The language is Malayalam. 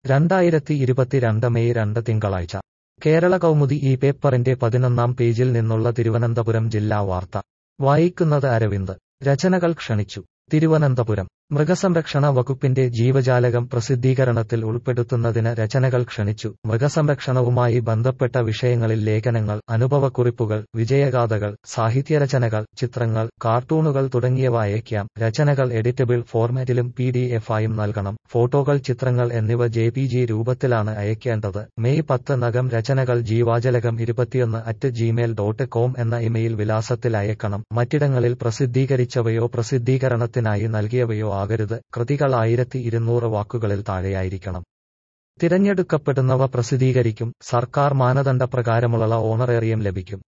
രണ്ടായിരത്തി ഇരുപത്തിരണ്ട് മെയ് രണ്ട് തിങ്കളാഴ്ച കേരള കൗമുദി ഈ പേപ്പറിന്റെ പതിനൊന്നാം പേജിൽ നിന്നുള്ള തിരുവനന്തപുരം ജില്ലാ വാർത്ത വായിക്കുന്നത് അരവിന്ദ് രചനകൾ ക്ഷണിച്ചു തിരുവനന്തപുരം മൃഗസംരക്ഷണ വകുപ്പിന്റെ ജീവജാലകം പ്രസിദ്ധീകരണത്തിൽ ഉൾപ്പെടുത്തുന്നതിന് രചനകൾ ക്ഷണിച്ചു മൃഗസംരക്ഷണവുമായി ബന്ധപ്പെട്ട വിഷയങ്ങളിൽ ലേഖനങ്ങൾ അനുഭവക്കുറിപ്പുകൾ വിജയഗാഥകൾ സാഹിത്യരചനകൾ ചിത്രങ്ങൾ കാർട്ടൂണുകൾ തുടങ്ങിയവ അയയ്ക്കാം രചനകൾ എഡിറ്റബിൾ ഫോർമാറ്റിലും പി ഡി എഫായും നൽകണം ഫോട്ടോകൾ ചിത്രങ്ങൾ എന്നിവ ജെ പി ജി രൂപത്തിലാണ് അയക്കേണ്ടത് മെയ് പത്ത് നകം രചനകൾ ജീവാജലകം ഇരുപത്തിയൊന്ന് അറ്റ് ജിമെയിൽ ഡോട്ട് കോം എന്ന ഇമെയിൽ വിലാസത്തിൽ അയക്കണം മറ്റിടങ്ങളിൽ പ്രസിദ്ധീകരിച്ചവയോ പ്രസിദ്ധീകരണത്തിനായി നൽകിയവയോ ആകരുത് കൃതികൾ ആയിരത്തി ഇരുന്നൂറ് വാക്കുകളിൽ താഴെയായിരിക്കണം തിരഞ്ഞെടുക്കപ്പെടുന്നവ പ്രസിദ്ധീകരിക്കും സർക്കാർ മാനദണ്ഡപ്രകാരമുള്ള ഓണറേറിയം ലഭിക്കും